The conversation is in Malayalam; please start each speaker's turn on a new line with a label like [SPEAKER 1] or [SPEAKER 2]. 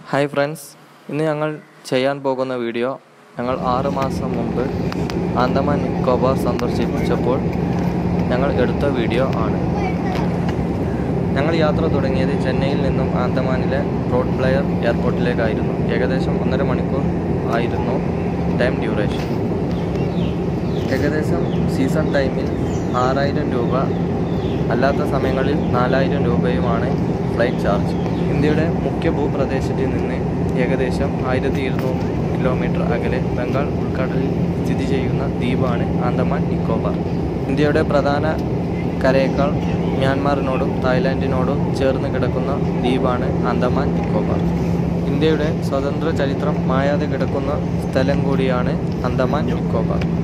[SPEAKER 1] ഹായ് ഫ്രണ്ട്സ് ഇന്ന് ഞങ്ങൾ ചെയ്യാൻ പോകുന്ന വീഡിയോ ഞങ്ങൾ ആറ് മാസം മുമ്പ് ആൻഡമാൻ നിക്കോബാർ സന്ദർശിച്ചപ്പോൾ ഞങ്ങൾ എടുത്ത വീഡിയോ ആണ് ഞങ്ങൾ യാത്ര തുടങ്ങിയത് ചെന്നൈയിൽ നിന്നും ആൻഡമാനിലെ റോഡ് പ്ലെയർ എയർപോർട്ടിലേക്കായിരുന്നു ഏകദേശം ഒന്നര മണിക്കൂർ ആയിരുന്നു ടൈം ഡ്യൂറേഷൻ ഏകദേശം സീസൺ ടൈമിൽ ആറായിരം രൂപ അല്ലാത്ത സമയങ്ങളിൽ നാലായിരം രൂപയുമാണ് ഫ്ലൈറ്റ് ചാർജ് ഇന്ത്യയുടെ മുഖ്യ ഭൂപ്രദേശത്തിൽ നിന്ന് ഏകദേശം ആയിരത്തി ഇരുന്നൂറ് കിലോമീറ്റർ അകലെ ബംഗാൾ ഉൾക്കടലിൽ സ്ഥിതി ചെയ്യുന്ന ദ്വീപാണ് ആൻഡമാൻ നിക്കോബാർ ഇന്ത്യയുടെ പ്രധാന കരയേക്കാൾ മ്യാൻമാറിനോടും തായ്ലാൻഡിനോടും ചേർന്ന് കിടക്കുന്ന ദ്വീപാണ് ആൻഡമാൻ നിക്കോബാർ ഇന്ത്യയുടെ സ്വതന്ത്ര ചരിത്രം മായാതെ കിടക്കുന്ന സ്ഥലം കൂടിയാണ് ആൻഡമാൻ നിക്കോബാർ